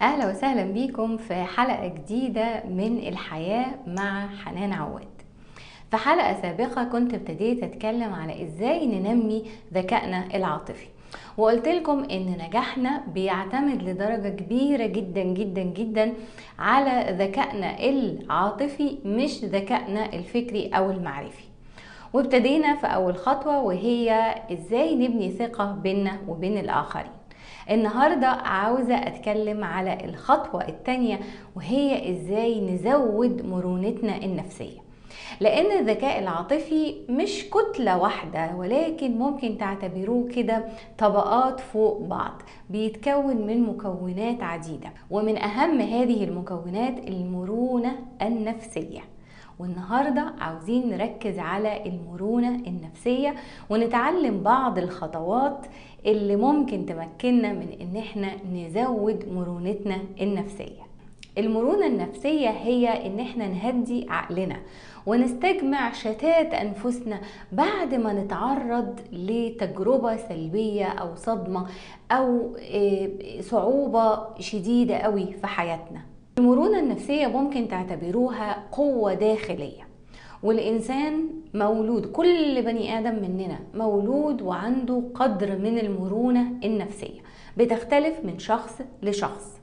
أهلا وسهلا بيكم في حلقة جديدة من الحياة مع حنان عواد في حلقة سابقة كنت ابتديت أتكلم على إزاي ننمي ذكائنا العاطفي وقلت لكم ان نجاحنا بيعتمد لدرجه كبيره جدا جدا جدا على ذكائنا العاطفي مش ذكائنا الفكري او المعرفي وابتدينا في اول خطوه وهي ازاي نبني ثقه بيننا وبين الاخرين النهارده عاوزه اتكلم على الخطوه الثانيه وهي ازاي نزود مرونتنا النفسيه لان الذكاء العاطفي مش كتله واحده ولكن ممكن تعتبروه كده طبقات فوق بعض بيتكون من مكونات عديده ومن اهم هذه المكونات المرونه النفسيه والنهاردة عاوزين نركز على المرونة النفسية ونتعلم بعض الخطوات اللي ممكن تمكننا من ان احنا نزود مرونتنا النفسية المرونة النفسية هي ان احنا نهدي عقلنا ونستجمع شتات انفسنا بعد ما نتعرض لتجربة سلبية او صدمة او صعوبة شديدة قوي في حياتنا المرونة النفسية ممكن تعتبروها قوة داخلية والإنسان مولود كل بني آدم مننا مولود وعنده قدر من المرونة النفسية بتختلف من شخص لشخص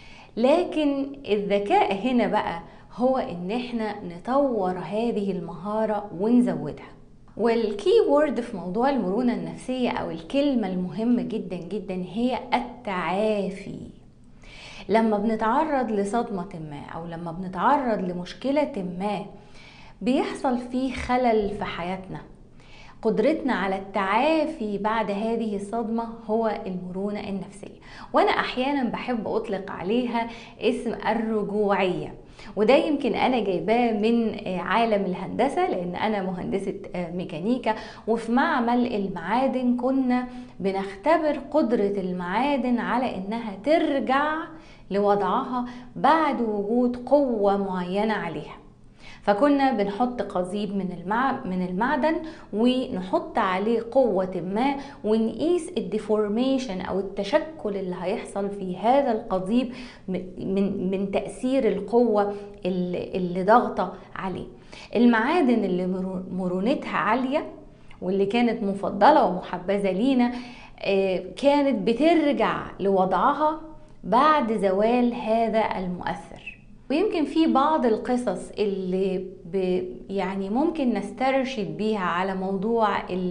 لكن الذكاء هنا بقى هو ان احنا نطور هذه المهارة ونزودها والكي وورد في موضوع المرونة النفسية او الكلمة المهمة جدا جدا هي التعافي لما بنتعرض لصدمة ما أو لما بنتعرض لمشكلة ما بيحصل فيه خلل في حياتنا قدرتنا على التعافي بعد هذه الصدمة هو المرونة النفسية وأنا أحيانا بحب أطلق عليها اسم الرجوعية وده يمكن انا جايباه من عالم الهندسه لان انا مهندسه ميكانيكا وفي معمل المعادن كنا بنختبر قدره المعادن على انها ترجع لوضعها بعد وجود قوه معينه عليها فكنا بنحط قضيب من المع... من المعدن ونحط عليه قوة ما ونقيس الديفورميشن أو التشكل اللي هيحصل في هذا القضيب من من تأثير القوة اللي, اللي ضاغطة عليه. المعادن اللي مرونتها عالية واللي كانت مفضلة ومحبذة لينا كانت بترجع لوضعها بعد زوال هذا المؤثر. ويمكن في بعض القصص اللي ب يعني ممكن نسترشد بيها على موضوع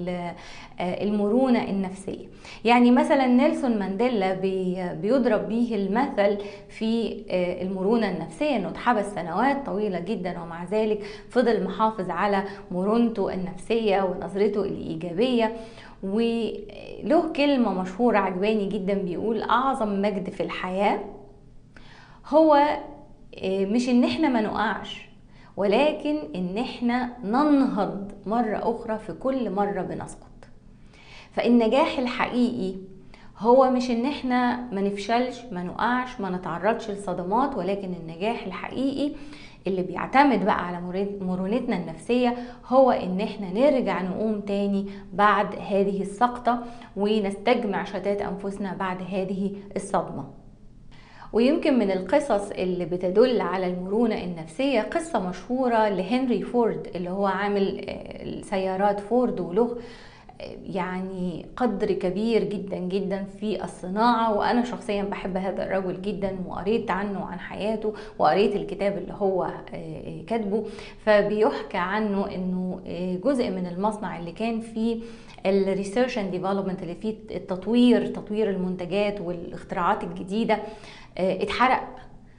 المرونة النفسية يعني مثلا نيلسون مانديلا بي بيضرب به المثل في المرونة النفسية انه اتحبس سنوات طويلة جدا ومع ذلك فضل محافظ على مرونته النفسية ونظرته الإيجابية وله كلمة مشهورة عجباني جدا بيقول أعظم مجد في الحياة هو مش ان احنا ما نقعش ولكن ان احنا ننهض مرة اخرى في كل مرة بنسقط فالنجاح الحقيقي هو مش ان احنا ما نفشلش ما نقعش ما نتعرضش لصدمات ولكن النجاح الحقيقي اللي بيعتمد بقى على مرونتنا النفسية هو ان احنا نرجع نقوم تاني بعد هذه السقطة ونستجمع شتات انفسنا بعد هذه الصدمة ويمكن من القصص اللي بتدل على المرونة النفسية قصة مشهورة لهنري فورد اللي هو عامل سيارات فورد وله يعني قدر كبير جدا جدا في الصناعة وأنا شخصيا بحب هذا الرجل جدا وقريت عنه وعن حياته وقريت الكتاب اللي هو كاتبه فبيحكى عنه أنه جزء من المصنع اللي كان فيه الريسيرش اند ديفلوبمنت اللي فيه التطوير تطوير المنتجات والاختراعات الجديده اتحرق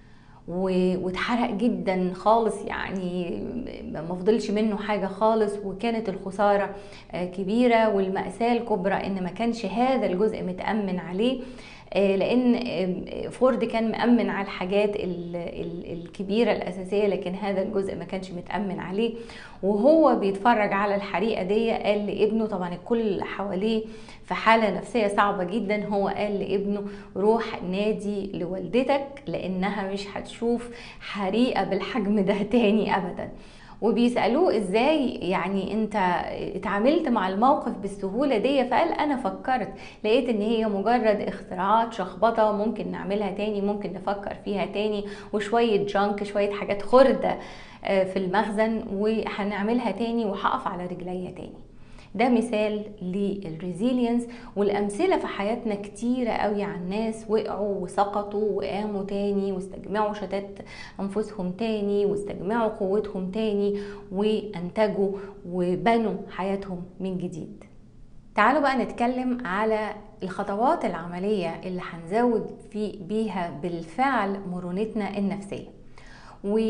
واتحرق جدا خالص يعني ما فضلش منه حاجة خالص وكانت الخسارة كبيرة والمأساة الكبرى ان ما كانش هذا الجزء متأمن عليه لان فورد كان مأمن على الحاجات الكبيرة الأساسية لكن هذا الجزء ما كانش متأمن عليه وهو بيتفرج على الحريقة دي قال لابنه طبعا الكل اللي حواليه في حالة نفسية صعبة جدا هو قال لابنه روح نادي لوالدتك لأنها مش هتشوف حريقة بالحجم ده تاني أبدا وبيسألوه ازاي يعني انت اتعاملت مع الموقف بالسهولة دي فقال انا فكرت لقيت ان هي مجرد اختراعات شخبطة ممكن نعملها تاني ممكن نفكر فيها تاني وشوية جانك شوية حاجات خردة آه، في المخزن وهنعملها تاني وهقف على رجليا تاني ده مثال للريزيلينس والامثله في حياتنا كتيره قوي عن ناس وقعوا وسقطوا وقاموا تاني واستجمعوا شتات انفسهم تاني واستجمعوا قوتهم تاني وانتجوا وبنوا حياتهم من جديد تعالوا بقى نتكلم على الخطوات العملية اللي هنزود في بيها بالفعل مرونتنا النفسية و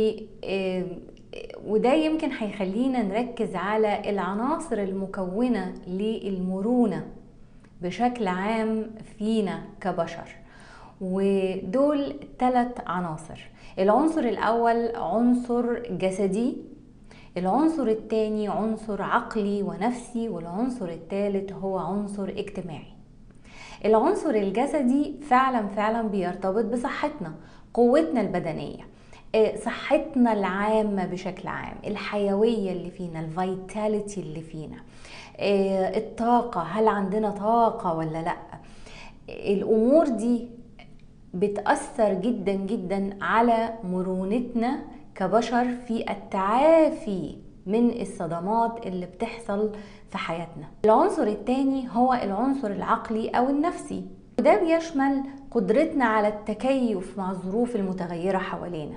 وده يمكن هيخلينا نركز على العناصر المكونة للمرونة بشكل عام فينا كبشر ودول ثلاث عناصر العنصر الأول عنصر جسدي العنصر الثاني عنصر عقلي ونفسي والعنصر الثالث هو عنصر اجتماعي العنصر الجسدي فعلا فعلا بيرتبط بصحتنا قوتنا البدنيه آه، صحتنا العامة بشكل عام الحيوية اللي فينا الفيتاليتي اللي فينا آه، الطاقة هل عندنا طاقة ولا لا الأمور دي بتأثر جدا جدا على مرونتنا كبشر في التعافي من الصدمات اللي بتحصل في حياتنا العنصر الثاني هو العنصر العقلي أو النفسي وده بيشمل قدرتنا على التكيف مع الظروف المتغيرة حوالينا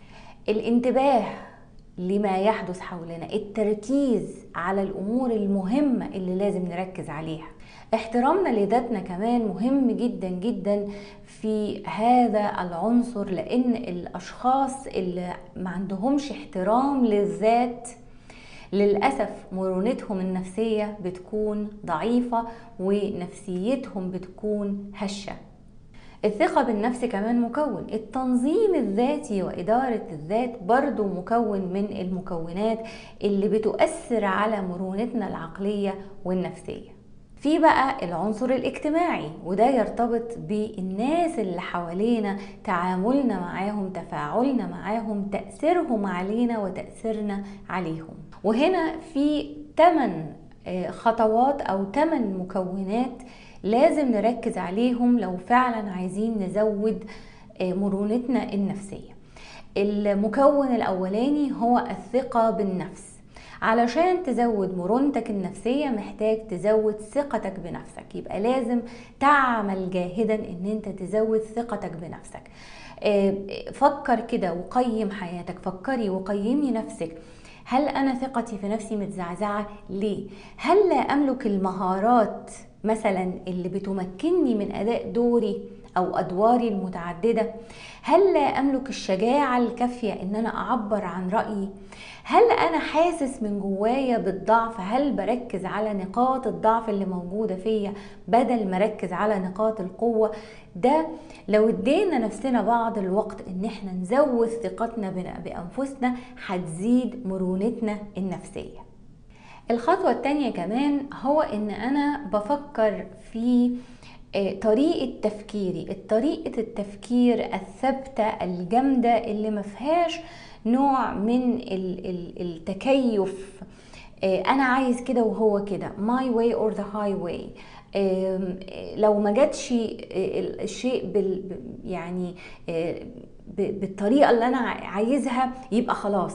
الانتباه لما يحدث حولنا التركيز على الامور المهمه اللي لازم نركز عليها احترامنا لذاتنا كمان مهم جدا جدا في هذا العنصر لان الاشخاص اللي ما عندهمش احترام للذات للأسف مرونتهم النفسية بتكون ضعيفة ونفسيتهم بتكون هشة الثقة بالنفس كمان مكون التنظيم الذاتي وإدارة الذات برضو مكون من المكونات اللي بتؤثر على مرونتنا العقلية والنفسية في بقى العنصر الاجتماعي وده يرتبط بالناس اللي حوالينا تعاملنا معاهم تفاعلنا معاهم تأثيرهم علينا وتأثيرنا عليهم وهنا في 8 آه، خطوات أو 8 مكونات لازم نركز عليهم لو فعلا عايزين نزود آه، مرونتنا النفسية المكون الأولاني هو الثقة بالنفس علشان تزود مرونتك النفسية محتاج تزود ثقتك بنفسك يبقى لازم تعمل جاهدا ان انت تزود ثقتك بنفسك آه، فكر كده وقيم حياتك فكري وقيمي نفسك هل انا ثقتي في نفسي متزعزعه ليه هل لا املك المهارات مثلا اللي بتمكنني من اداء دوري او ادواري المتعدده هل لا املك الشجاعه الكافيه ان انا اعبر عن رايي هل انا حاسس من جوايا بالضعف هل بركز على نقاط الضعف اللي موجوده فيا بدل ما اركز على نقاط القوه ده لو ادينا نفسنا بعض الوقت ان احنا نزود ثقتنا بانفسنا هتزيد مرونتنا النفسيه الخطوة التانية كمان هو ان انا بفكر في آه، طريقة تفكيري طريقة التفكير الثابتة الجامدة اللي ما فيهاش نوع من التكيف آه، انا عايز كده وهو كده my way or the highway لو ما جاتش الشيء بال يعني آه، بالطريقه اللي انا عايزها يبقى خلاص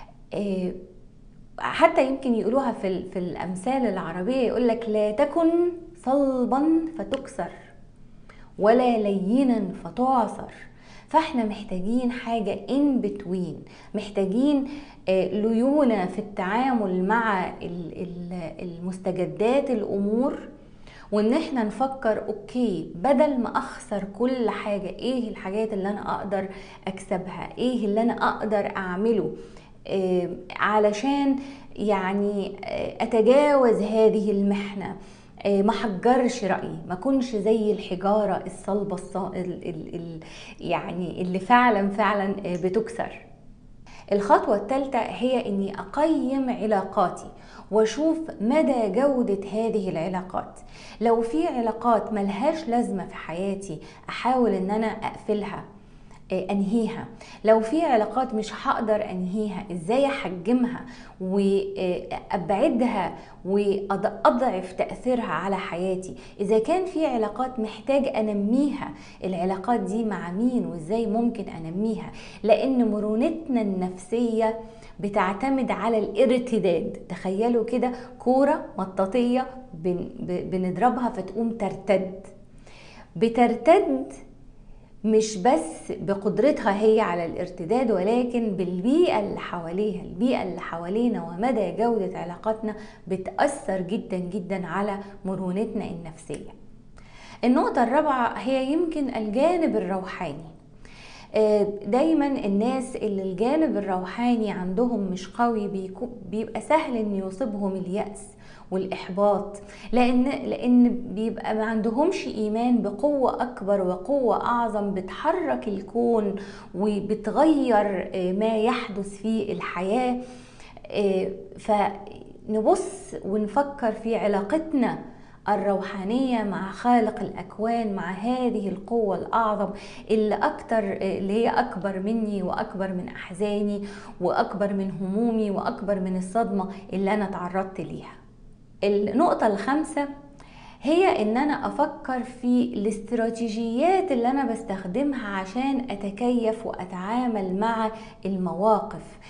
حتى يمكن يقولوها في في الامثال العربيه يقول لك لا تكن صلبا فتكسر ولا لينا فتعصر فاحنا محتاجين حاجة ان بتوين محتاجين آه، ليونة في التعامل مع المستجدات الامور وان احنا نفكر اوكي بدل ما اخسر كل حاجة ايه الحاجات اللي انا اقدر اكسبها ايه اللي انا اقدر اعمله آه، علشان يعني آه، اتجاوز هذه المحنه آه، ما حجرش رايي ما كنش زي الحجاره الصلبه الص... ال... ال... ال... يعني اللي فعلا فعلا بتكسر الخطوه الثالثه هي اني اقيم علاقاتي واشوف مدى جودة هذه العلاقات لو في علاقات ملهاش لازمة في حياتي احاول ان انا اقفلها انهيها لو في علاقات مش هقدر انهيها ازاي احجمها وابعدها واضعف تاثيرها على حياتي اذا كان في علاقات محتاج انميها العلاقات دي مع مين وازاي ممكن انميها لان مرونتنا النفسيه بتعتمد على الارتداد تخيلوا كده كوره مطاطيه بنضربها فتقوم ترتد بترتد مش بس بقدرتها هي على الارتداد ولكن بالبيئة اللي حواليها البيئة اللي حوالينا ومدى جودة علاقاتنا بتأثر جدا جدا على مرونتنا النفسية النقطة الرابعة هي يمكن الجانب الروحاني دايما الناس اللي الجانب الروحاني عندهم مش قوي بيبقى سهل ان يصيبهم اليأس والاحباط لان لان بيبقى ما عندهمش ايمان بقوه اكبر وقوه اعظم بتحرك الكون وبتغير ما يحدث في الحياه فنبص ونفكر في علاقتنا الروحانية مع خالق الأكوان مع هذه القوة الأعظم اللي أكتر اللي هي أكبر مني وأكبر من أحزاني وأكبر من همومي وأكبر من الصدمة اللي أنا تعرضت ليها النقطة الخامسة هي ان انا افكر في الاستراتيجيات اللي انا بستخدمها عشان اتكيف واتعامل مع المواقف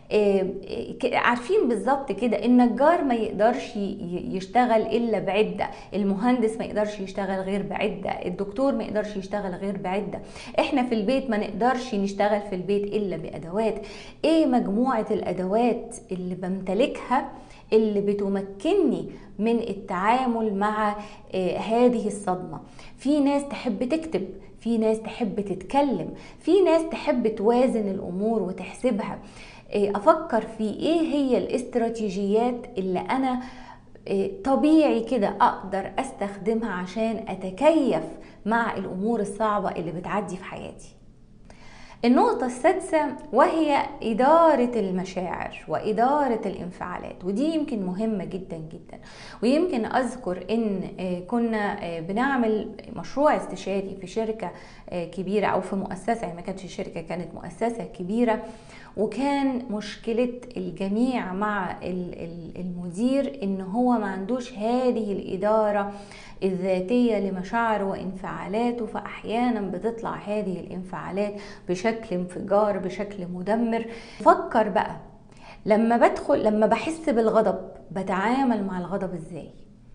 عارفين بالظبط كده النجار ما يقدرش يشتغل الا بعده المهندس ما يقدرش يشتغل غير بعده الدكتور ما يقدرش يشتغل غير بعده احنا في البيت ما نقدرش نشتغل في البيت الا بادوات ايه مجموعه الادوات اللي بمتلكها اللي بتمكنني من التعامل مع هذه الصدمه في ناس تحب تكتب في ناس تحب تتكلم في ناس تحب توازن الامور وتحسبها افكر في ايه هي الاستراتيجيات اللي انا طبيعي كده اقدر استخدمها عشان اتكيف مع الامور الصعبه اللي بتعدي في حياتي النقطة السادسة وهي إدارة المشاعر وإدارة الانفعالات ودي يمكن مهمة جدا جدا ويمكن أذكر إن كنا بنعمل مشروع استشاري في شركة كبيرة أو في مؤسسة يعني ما كانتش شركة كانت مؤسسة كبيرة وكان مشكلة الجميع مع المدير إن هو ما عندوش هذه الإدارة الذاتية لمشاعره وانفعالاته فأحيانا بتطلع هذه الانفعالات بشكل انفجار بشكل مدمر فكر بقى لما بدخل لما بحس بالغضب بتعامل مع الغضب ازاي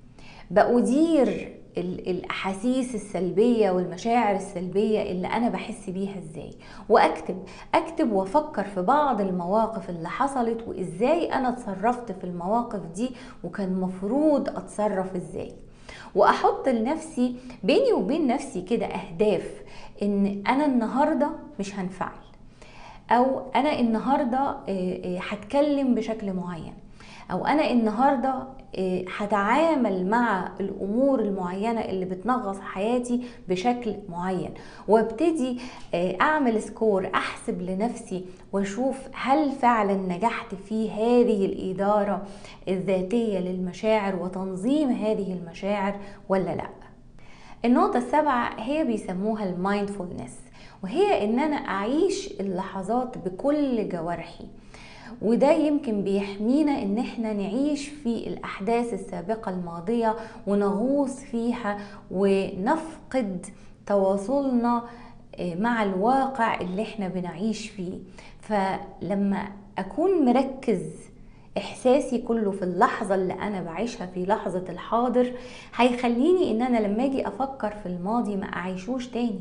بأدير الاحاسيس السلبيه والمشاعر السلبيه اللي انا بحس بيها ازاي واكتب اكتب وافكر في بعض المواقف اللي حصلت وازاي انا اتصرفت في المواقف دي وكان مفروض اتصرف ازاي واحط لنفسي بيني وبين نفسي كده اهداف ان انا النهارده مش هنفعل او انا النهارده هتكلم بشكل معين او انا النهارده هتعامل مع الامور المعينه اللي بتنغص حياتي بشكل معين وابتدي اعمل سكور احسب لنفسي واشوف هل فعلا نجحت في هذه الاداره الذاتيه للمشاعر وتنظيم هذه المشاعر ولا لا النقطه السابعه هي بيسموها المايندفولنس وهي ان انا اعيش اللحظات بكل جوارحي وده يمكن بيحمينا ان احنا نعيش في الاحداث السابقه الماضيه ونغوص فيها ونفقد تواصلنا مع الواقع اللي احنا بنعيش فيه فلما اكون مركز احساسي كله في اللحظه اللي انا بعيشها في لحظه الحاضر هيخليني ان انا لما اجي افكر في الماضي ما اعيشوش تاني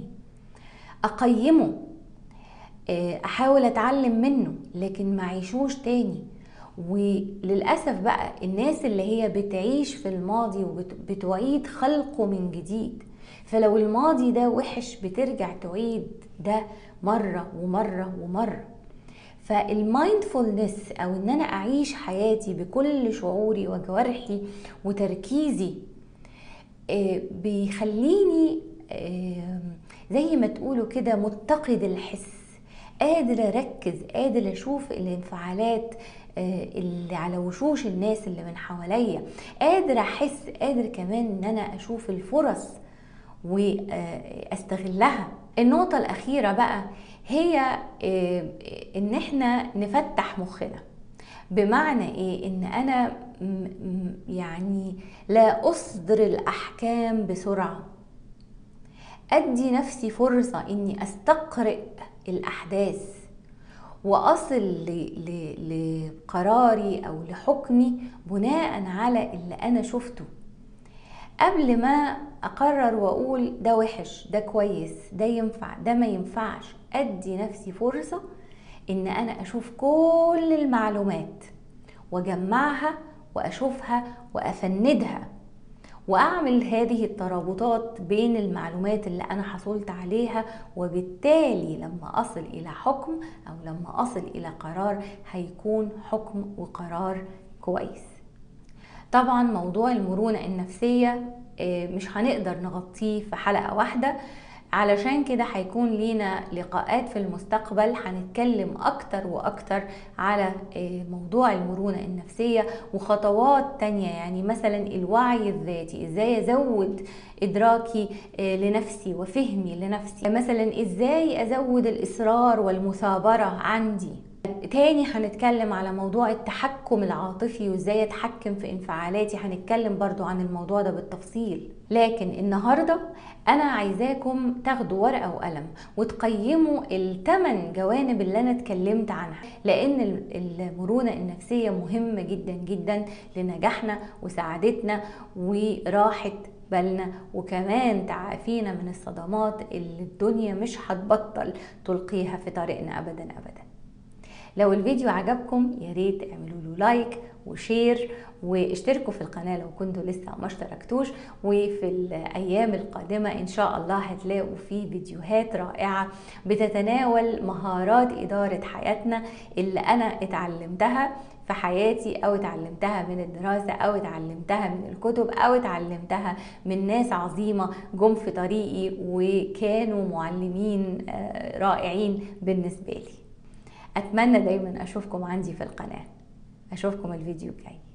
اقيمه احاول اتعلم منه لكن ما عيشوش تاني وللاسف بقى الناس اللي هي بتعيش في الماضي وبتعيد خلقه من جديد فلو الماضي ده وحش بترجع تعيد ده مره ومره ومره فالمايندفولنس او ان انا اعيش حياتي بكل شعوري وجوارحي وتركيزي بيخليني زي ما تقولوا كده متقد الحس قادر اركز قادر اشوف الانفعالات اللي على وشوش الناس اللي من حواليا قادر احس قادر كمان ان انا اشوف الفرص واستغلها النقطة الأخيرة بقى هي إن إحنا نفتح مخنا بمعنى إيه؟ إن أنا يعني لا أصدر الأحكام بسرعة أدي نفسي فرصة إني أستقرئ الأحداث واصل لقراري او لحكمي بناء على اللي انا شفته قبل ما اقرر واقول ده وحش ده كويس ده ينفع ده ما ينفعش ادي نفسي فرصه ان انا اشوف كل المعلومات واجمعها واشوفها وافندها واعمل هذه الترابطات بين المعلومات اللي انا حصلت عليها وبالتالي لما اصل الى حكم او لما اصل الى قرار هيكون حكم وقرار كويس طبعا موضوع المرونه النفسيه آه، مش هنقدر نغطيه في حلقه واحده علشان كده هيكون لينا لقاءات في المستقبل هنتكلم اكتر واكتر على آه، موضوع المرونة النفسية وخطوات تانية يعني مثلا الوعي الذاتي ازاي ازود ادراكي آه، لنفسي وفهمي لنفسي مثلا ازاي ازود الاصرار والمثابرة عندي تاني هنتكلم على موضوع التحكم العاطفي وازاي اتحكم في انفعالاتي هنتكلم برضو عن الموضوع ده بالتفصيل لكن النهاردة انا عايزاكم تاخدوا ورقة وقلم وتقيموا الثمان جوانب اللي انا اتكلمت عنها لان المرونة النفسية مهمة جدا جدا لنجاحنا وسعادتنا وراحة بالنا وكمان تعافينا من الصدمات اللي الدنيا مش هتبطل تلقيها في طريقنا ابدا ابدا لو الفيديو عجبكم يا ريت اعملوا له لايك وشير واشتركوا في القناة لو كنتوا لسه ما اشتركتوش وفي الأيام القادمة إن شاء الله هتلاقوا في فيديوهات رائعة بتتناول مهارات إدارة حياتنا اللي أنا اتعلمتها في حياتي او اتعلمتها من الدراسه او اتعلمتها من الكتب او اتعلمتها من ناس عظيمه جم في طريقي وكانوا معلمين آه، رائعين بالنسبه لي اتمنى دايما اشوفكم عندي في القناه اشوفكم الفيديو الجاي